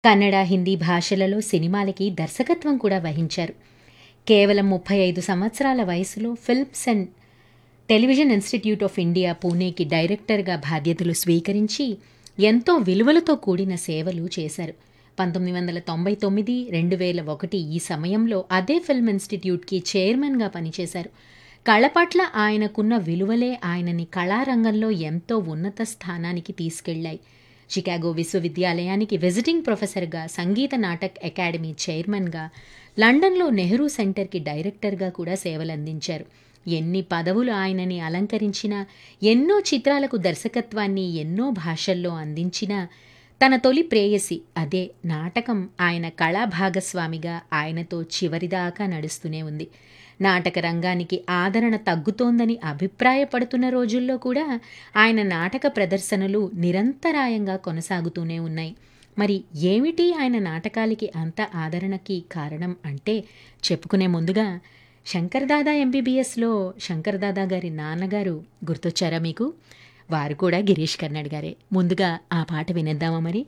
కన్నడ హిందీ భాషలలో సినిమాలకి దర్శకత్వం కూడా వహించారు కేవలం ముప్పై ఐదు సంవత్సరాల వయసులో films and television institute of India పూణేకి డైరెక్టర్గా బాధ్యతలు స్వీకరించి ఎంతో విలువలతో కూడిన సేవలు చేశారు పంతొమ్మిది వందల తొంభై తొమ్మిది రెండు వేల ఒకటి ఈ సమయంలో అదే ఫిల్మ్ ఇన్స్టిట్యూట్కి చైర్మన్గా పనిచేశారు కళ పట్ల ఆయనకున్న విలువలే ఆయనని కళారంగంలో ఎంతో ఉన్నత స్థానానికి తీసుకెళ్లాయి చికాగో విశ్వవిద్యాలయానికి విజిటింగ్ ప్రొఫెసర్గా సంగీత నాటక్ అకాడమీ చైర్మన్గా లండన్లో నెహ్రూ సెంటర్కి డైరెక్టర్గా కూడా సేవలందించారు ఎన్ని పదవులు ఆయనని అలంకరించినా ఎన్నో చిత్రాలకు దర్శకత్వాన్ని ఎన్నో భాషల్లో అందించినా తన తొలి ప్రేయసి అదే నాటకం ఆయన కళా భాగస్వామిగా ఆయనతో చివరిదాకా నడుస్తూనే ఉంది నాటక రంగానికి ఆదరణ తగ్గుతోందని అభిప్రాయపడుతున్న రోజుల్లో కూడా ఆయన నాటక ప్రదర్శనలు నిరంతరాయంగా కొనసాగుతూనే ఉన్నాయి మరి ఏమిటి ఆయన నాటకాలకి అంత ఆదరణకి కారణం అంటే చెప్పుకునే ముందుగా శంకర్దాదా ఎంబీబీఎస్లో శంకర్దాదా గారి నాన్నగారు గుర్తొచ్చారా మీకు వారు కూడా గిరీష్ కర్నాడ్ గారే ముందుగా ఆ పాట వినేద్దామా మరి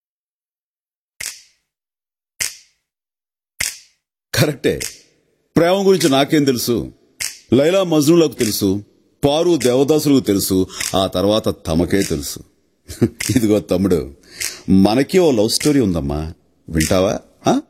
కరెక్టే ప్రేమ గురించి నాకేం తెలుసు లైలా మజ్నులకు తెలుసు పారు దేవదాసులకు తెలుసు ఆ తర్వాత తమకే తెలుసు ఇదిగో తమ్ముడు మనకి ఓ లవ్ స్టోరీ ఉందమ్మా వింటావా ఆ?